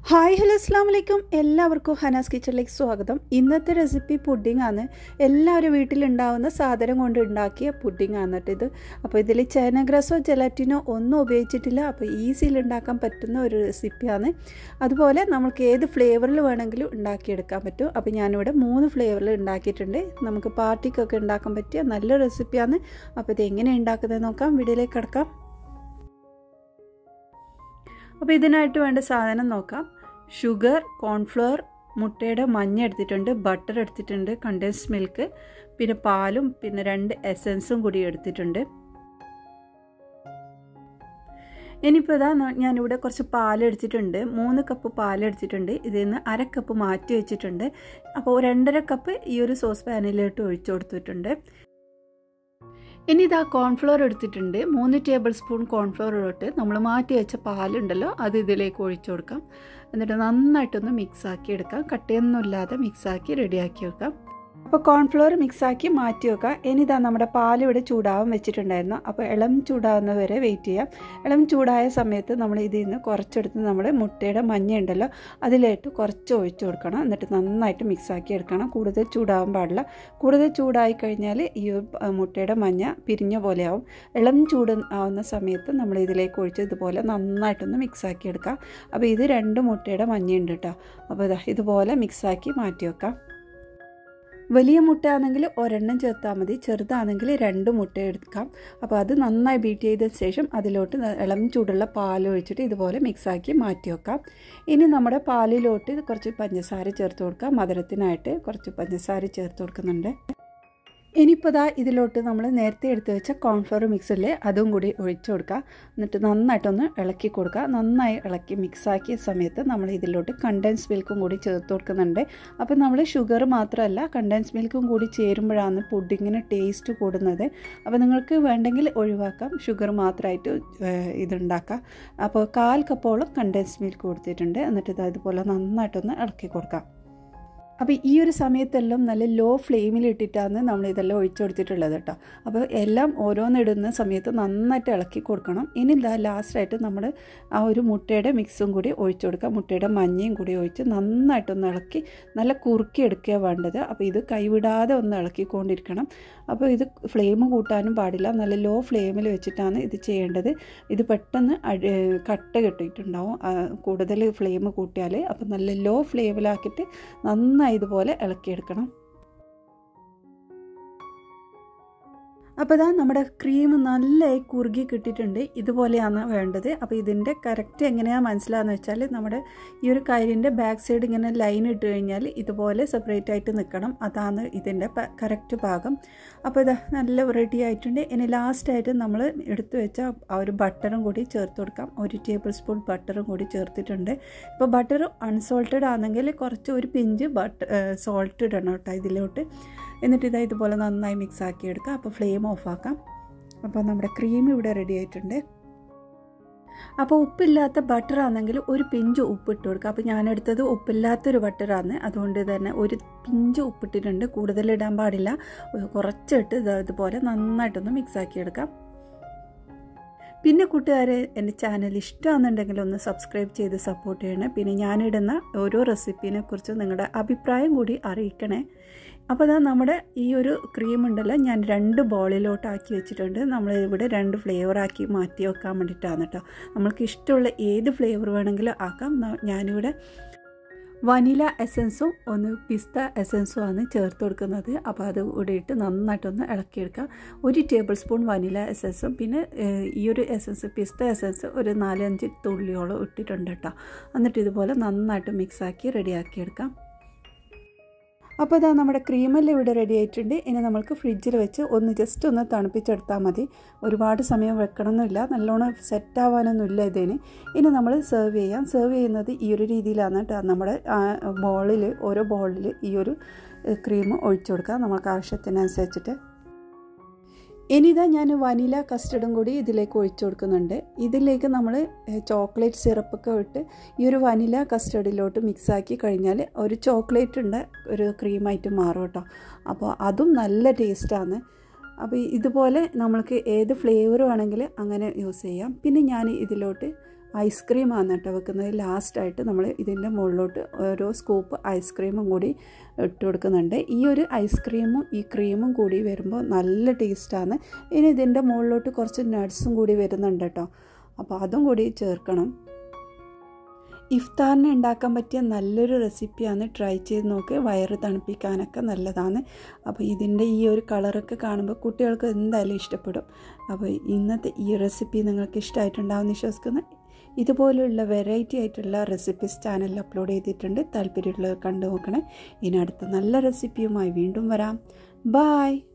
hi hello അസ്സാം വലൈക്കും എല്ലാവർക്കും ഹനാസ് കിച്ചണിലേക്ക് സ്വാഗതം ഇന്നത്തെ റെസിപ്പി പുഡിംഗ് ആണ് എല്ലാവരും വീട്ടിലുണ്ടാവുന്ന സാധനം കൊണ്ട് ഉണ്ടാക്കിയ പുഡിംഗ് ആണ് കേട്ടോ ഇത് അപ്പോൾ ഇതിൽ ചേനഗ്രസോ ജലാറ്റിനോ ഒന്നും ഉപയോഗിച്ചിട്ടില്ല അപ്പോൾ ഈസിയിൽ ഉണ്ടാക്കാൻ പറ്റുന്ന ഒരു റെസിപ്പിയാണ് അതുപോലെ നമുക്ക് ഏത് ഫ്ലേവറിൽ വേണമെങ്കിലും ഉണ്ടാക്കിയെടുക്കാൻ പറ്റും അപ്പോൾ ഞാനിവിടെ മൂന്ന് ഫ്ലേവറിൽ ഉണ്ടാക്കിയിട്ടുണ്ട് നമുക്ക് പാർട്ടിക്കൊക്കെ ഉണ്ടാക്കാൻ പറ്റിയ നല്ല റെസിപ്പിയാണ് അപ്പോൾ ഇത് എങ്ങനെ ഉണ്ടാക്കുന്നത് നോക്കാം വീഡിയോയിലേക്ക് കിടക്കാം അപ്പോൾ ഇതിനായിട്ട് വേണ്ട സാധനം നോക്കാം ഷുഗർ കോൺഫ്ലവർ മുട്ടയുടെ മഞ്ഞ എടുത്തിട്ടുണ്ട് ബട്ടർ എടുത്തിട്ടുണ്ട് കണ്ടൻസ് മിൽക്ക് പിന്നെ പാലും പിന്നെ രണ്ട് എസൻസും കൂടി എടുത്തിട്ടുണ്ട് ഇനിയിപ്പോൾ ഇതാ ഞാനിവിടെ കുറച്ച് പാൽ എടുത്തിട്ടുണ്ട് മൂന്ന് കപ്പ് പാൽ എടുത്തിട്ടുണ്ട് ഇതിൽ നിന്ന് അര കപ്പ് മാറ്റി വെച്ചിട്ടുണ്ട് അപ്പോൾ രണ്ടര കപ്പ് ഈ ഒരു സോസ് പാനിലോട്ട് ഒഴിച്ചു കൊടുത്തിട്ടുണ്ട് ഇനി ഇതാ കോൺഫ്ലോർ എടുത്തിട്ടുണ്ട് മൂന്ന് ടേബിൾ സ്പൂൺ കോൺഫ്ലോറിലോട്ട് നമ്മൾ മാറ്റി വെച്ച പാലുണ്ടല്ലോ അത് ഇതിലേക്ക് ഒഴിച്ചു കൊടുക്കാം എന്നിട്ട് നന്നായിട്ടൊന്ന് മിക്സാക്കി എടുക്കാം കട്ടയൊന്നും ഇല്ലാതെ മിക്സാക്കി റെഡിയാക്കി വെക്കാം അപ്പോൾ കോൺഫ്ലോർ മിക്സാക്കി മാറ്റി വെക്കാം ഇനി ഇതാ നമ്മുടെ പാൽ ഇവിടെ ചൂടാവാൻ വെച്ചിട്ടുണ്ടായിരുന്നു അപ്പോൾ ഇളം ചൂടാവുന്ന വരെ വെയിറ്റ് ചെയ്യാം ഇളം ചൂടായ സമയത്ത് നമ്മൾ ഇതിൽ നിന്ന് കുറച്ചെടുത്ത് നമ്മൾ മുട്ടയുടെ മഞ്ഞ ഉണ്ടല്ലോ അതിലേട്ട് കുറച്ച് ഒഴിച്ചു കൊടുക്കണം എന്നിട്ട് നന്നായിട്ട് മിക്സാക്കി എടുക്കണം കൂടുതൽ ചൂടാവാൻ പാടില്ല കൂടുതൽ ചൂടായി കഴിഞ്ഞാൽ ഈ മുട്ടയുടെ മഞ്ഞ പിരിഞ്ഞ പോലെയാവും ഇളം ചൂട് ആവുന്ന സമയത്ത് നമ്മൾ ഇതിലേക്ക് ഒഴിച്ച് ഇതുപോലെ നന്നായിട്ടൊന്ന് മിക്സാക്കി എടുക്കാം അപ്പോൾ ഇത് രണ്ട് മുട്ടയുടെ മഞ്ഞയുണ്ട് കേട്ടോ അപ്പോൾ ഇതാ ഇതുപോലെ മിക്സാക്കി മാറ്റി വെക്കാം വലിയ മുട്ടയാണെങ്കിൽ ഒരെണ്ണം ചേർത്താൽ മതി ചെറുതാണെങ്കിൽ രണ്ട് മുട്ട എടുക്കാം അപ്പോൾ അത് നന്നായി ബീറ്റ് ചെയ്ത ശേഷം അതിലോട്ട് ഇളം ചൂടുള്ള പാൽ ഒഴിച്ചിട്ട് ഇതുപോലെ മിക്സാക്കി മാറ്റി വെക്കാം ഇനി നമ്മുടെ പാലിലോട്ട് കുറച്ച് പഞ്ചസാര ചേർത്ത് കൊടുക്കാം മധുരത്തിനായിട്ട് കുറച്ച് പഞ്ചസാര ചേർത്ത് കൊടുക്കുന്നുണ്ട് ഇനിയിപ്പോൾ ദാ ഇതിലോട്ട് നമ്മൾ നേരത്തെ എടുത്ത് വെച്ച കോൺഫ്ലവർ മിക്സില്ലേ അതും കൂടി ഒഴിച്ചു കൊടുക്കുക എന്നിട്ട് നന്നായിട്ടൊന്ന് ഇളക്കി കൊടുക്കുക നന്നായി ഇളക്കി മിക്സാക്കിയ സമയത്ത് നമ്മൾ ഇതിലോട്ട് കണ്ടൻസ് മിൽക്കും കൂടി ചേർത്ത് കൊടുക്കുന്നുണ്ട് അപ്പോൾ നമ്മൾ ഷുഗർ മാത്രമല്ല കണ്ടൻസ് മിൽക്കും കൂടി ചേരുമ്പോഴാണ് പുഡിങ്ങിന് ടേസ്റ്റ് കൂടുന്നത് അപ്പോൾ നിങ്ങൾക്ക് വേണ്ടെങ്കിൽ ഒഴിവാക്കാം ഷുഗർ മാത്രമായിട്ട് ഇതുണ്ടാക്കാം അപ്പോൾ കാൽ കപ്പോളം കണ്ടൻസ് മിൽക്ക് കൊടുത്തിട്ടുണ്ട് എന്നിട്ട് ഇത് ഇതുപോലെ നന്നായിട്ടൊന്ന് ഇളക്കി കൊടുക്കാം അപ്പോൾ ഈ ഒരു സമയത്തെല്ലാം നല്ല ലോ ഫ്ലെയിമിൽ ഇട്ടിട്ടാണ് നമ്മൾ ഇതെല്ലാം ഒഴിച്ചു കൊടുത്തിട്ടുള്ളത് കേട്ടോ അപ്പോൾ എല്ലാം ഓരോന്നിടുന്ന സമയത്ത് നന്നായിട്ട് ഇളക്കി കൊടുക്കണം ഇനി ഇതാ ലാസ്റ്റായിട്ട് നമ്മൾ ആ ഒരു മുട്ടയുടെ മിക്സും കൂടി ഒഴിച്ചു കൊടുക്കുക മുട്ടയുടെ മഞ്ഞയും കൂടി ഒഴിച്ച് നന്നായിട്ടൊന്ന് ഇളക്കി നല്ല കുറുക്കി എടുക്കുക വേണ്ടത് അപ്പോൾ ഇത് കൈവിടാതെ ഒന്ന് ഇളക്കിക്കൊണ്ടിരിക്കണം അപ്പോൾ ഇത് ഫ്ലെയിം കൂട്ടാനും പാടില്ല നല്ല ലോ ഫ്ലെയിമിൽ വെച്ചിട്ടാണ് ഇത് ചെയ്യേണ്ടത് ഇത് പെട്ടെന്ന് കട്ട കെട്ടിയിട്ടുണ്ടാവും കൂടുതൽ ഫ്ലെയിം കൂട്ടിയാൽ അപ്പോൾ നല്ല ലോ ഫ്ലെയിമിലാക്കിയിട്ട് നന്നായി ഇതുപോലെ ഇളക്കിയെടുക്കണം അപ്പോൾ ഇതാ നമ്മുടെ ക്രീം നല്ലതായി കുറുകി കിട്ടിയിട്ടുണ്ട് ഇതുപോലെയാണ് വേണ്ടത് അപ്പോൾ ഇതിൻ്റെ കറക്റ്റ് എങ്ങനെയാണ് മനസ്സിലാകുന്ന വെച്ചാൽ നമ്മുടെ ഈ ഒരു കയറിൻ്റെ ബാക്ക് സൈഡ് ഇങ്ങനെ ലൈൻ ഇട്ട് കഴിഞ്ഞാൽ ഇതുപോലെ സെപ്പറേറ്റ് ആയിട്ട് നിൽക്കണം അതാണ് ഇതിൻ്റെ കറക്റ്റ് ഭാഗം അപ്പോൾ ഇതാ നല്ല റെഡി ആയിട്ടുണ്ട് ഇനി ലാസ്റ്റായിട്ട് നമ്മൾ എടുത്തു വെച്ച ആ ഒരു ബട്ടറും കൂടി ചേർത്ത് കൊടുക്കാം ഒരു ടേബിൾ സ്പൂൺ ബട്ടറും കൂടി ചേർത്തിട്ടുണ്ട് ഇപ്പോൾ ബട്ടർ അൺസോൾട്ടഡ് ആണെങ്കിൽ കുറച്ച് ഒരു പിഞ്ച് ബട്ടർ സോൾട്ട് ഇടണം കേട്ടോ ഇതിലോട്ട് എന്നിട്ട് ഇതാ ഇതുപോലെ നന്നായി മിക്സ് ആക്കി എടുക്കുക അപ്പോൾ ഫ്ലെയിം ഓഫ് ആക്കാം അപ്പോൾ നമ്മുടെ ക്രീം ഇവിടെ റെഡി ആയിട്ടുണ്ട് അപ്പോൾ ഉപ്പില്ലാത്ത ബട്ടർ ആണെങ്കിൽ ഒരു പിഞ്ച് ഉപ്പ് ഇട്ട് കൊടുക്കുക അപ്പോൾ ഞാനെടുത്തത് ഉപ്പില്ലാത്തൊരു ബട്ടറാണ് അതുകൊണ്ട് തന്നെ ഒരു പിഞ്ച് ഉപ്പിട്ടിട്ടുണ്ട് കൂടുതൽ ഇടാൻ പാടില്ല കുറച്ചിട്ട് ഇതുപോലെ നന്നായിട്ടൊന്ന് മിക്സ് ആക്കി എടുക്കാം പിന്നെ കൂട്ടുകാരെ എൻ്റെ ചാനൽ ഇഷ്ടമാണെന്നുണ്ടെങ്കിൽ ഒന്ന് സബ്സ്ക്രൈബ് ചെയ്ത് സപ്പോർട്ട് ചെയ്യണേ പിന്നെ ഞാനിടുന്ന ഓരോ റെസിപ്പീനെ കുറിച്ച് നിങ്ങളുടെ അഭിപ്രായം കൂടി അറിയിക്കണേ അപ്പോൾ അതാ നമ്മുടെ ഈ ഒരു ക്രീം ഉണ്ടല്ലോ ഞാൻ രണ്ട് ബോളിലോട്ടാക്കി വെച്ചിട്ടുണ്ട് നമ്മൾ ഇവിടെ രണ്ട് ഫ്ലേവറാക്കി മാറ്റി വെക്കാൻ വേണ്ടിയിട്ടാണ് കേട്ടോ നമ്മൾക്ക് ഇഷ്ടമുള്ള ഏത് ഫ്ലേവർ വേണമെങ്കിലും ആക്കാം ഞാനിവിടെ വനില എസൻസും ഒന്ന് പിസ്ത എസൻസും ആണ് ചേർത്ത് കൊടുക്കുന്നത് അപ്പോൾ അത് കൂടി ഇട്ട് നന്നായിട്ടൊന്ന് ഇളക്കിയെടുക്കാം ഒരു ടേബിൾ സ്പൂൺ വനില എസൻസും പിന്നെ ഈ ഒരു എസൻസ് പിസ്ത എസൻസ് ഒരു നാലഞ്ച് തുള്ളിയോളം ഇട്ടിട്ടുണ്ട് കേട്ടോ എന്നിട്ട് ഇതുപോലെ നന്നായിട്ട് മിക്സാക്കി റെഡിയാക്കിയെടുക്കാം അപ്പോൾ ഇതാ നമ്മുടെ ക്രീമെല്ലാം ഇവിടെ റെഡി ആയിട്ടുണ്ട് ഇനി നമുക്ക് ഫ്രിഡ്ജിൽ വെച്ച് ഒന്ന് ജസ്റ്റ് ഒന്ന് തണുപ്പിച്ചെടുത്താൽ മതി ഒരുപാട് സമയം വെക്കണമെന്നില്ല നല്ലോണം സെറ്റ് ആവാനൊന്നുമില്ല ഇതിന് ഇനി നമ്മൾ സെർവ് ചെയ്യാം സെർവ് ചെയ്യുന്നത് ഈ ഒരു രീതിയിലാണ് കേട്ടോ നമ്മുടെ ബോളിൽ ഓരോ ബോളിൽ ഈ ഒരു ക്രീം ഒഴിച്ചു കൊടുക്കുക നമ്മൾക്ക് ആവശ്യത്തിനനുസരിച്ചിട്ട് ഇനിതാ ഞാൻ വനില കസ്റ്റർഡും കൂടി ഇതിലേക്ക് ഒഴിച്ചു കൊടുക്കുന്നുണ്ട് ഇതിലേക്ക് നമ്മൾ ചോക്ലേറ്റ് സിറപ്പൊക്കെ ഇട്ട് ഈ ഒരു വനില കസ്റ്റർഡിലോട്ട് മിക്സാക്കി കഴിഞ്ഞാൽ ഒരു ചോക്ലേറ്റിൻ്റെ ഒരു ക്രീമായിട്ട് മാറും കേട്ടോ അപ്പോൾ അതും നല്ല ടേസ്റ്റാണ് അപ്പോൾ ഇതുപോലെ നമ്മൾക്ക് ഏത് ഫ്ലേവർ വേണമെങ്കിൽ അങ്ങനെ യൂസ് ചെയ്യാം പിന്നെ ഞാൻ ഇതിലോട്ട് ഐസ്ക്രീമാണ് കേട്ടോ വെക്കുന്നത് ലാസ്റ്റായിട്ട് നമ്മൾ ഇതിൻ്റെ മുകളിലോട്ട് ഓരോ സ്കൂപ്പ് ഐസ്ക്രീമും കൂടി ഇട്ട് കൊടുക്കുന്നുണ്ട് ഈ ഒരു ഐസ്ക്രീമും ഈ ക്രീമും കൂടി വരുമ്പോൾ നല്ല ടേസ്റ്റാണ് ഇനി ഇതിൻ്റെ മുകളിലോട്ട് കുറച്ച് നട്ട്സും കൂടി വരുന്നുണ്ട് കേട്ടോ അപ്പോൾ അതും കൂടി ചേർക്കണം ഇഫ്താറിന് ഉണ്ടാക്കാൻ പറ്റിയ നല്ലൊരു റെസിപ്പിയാണ് ട്രൈ ചെയ്ത് നോക്ക് വയറ് തണുപ്പിക്കാനൊക്കെ നല്ലതാണ് അപ്പോൾ ഇതിൻ്റെ ഈ ഒരു കളറൊക്കെ കാണുമ്പോൾ കുട്ടികൾക്ക് എന്തായാലും ഇഷ്ടപ്പെടും അപ്പോൾ ഇന്നത്തെ ഈ റെസിപ്പി നിങ്ങൾക്ക് ഇഷ്ടമായിട്ടുണ്ടാവും വിശ്വസിക്കുന്നു ഇതുപോലുള്ള വെറൈറ്റി ആയിട്ടുള്ള റെസിപ്പീസ് ചാനലിൽ അപ്ലോഡ് ചെയ്തിട്ടുണ്ട് താല്പര്യമുള്ളവർ കണ്ടു നോക്കണേ ഇനി അടുത്ത നല്ല റെസിപ്പിയുമായി വീണ്ടും വരാം ബായ്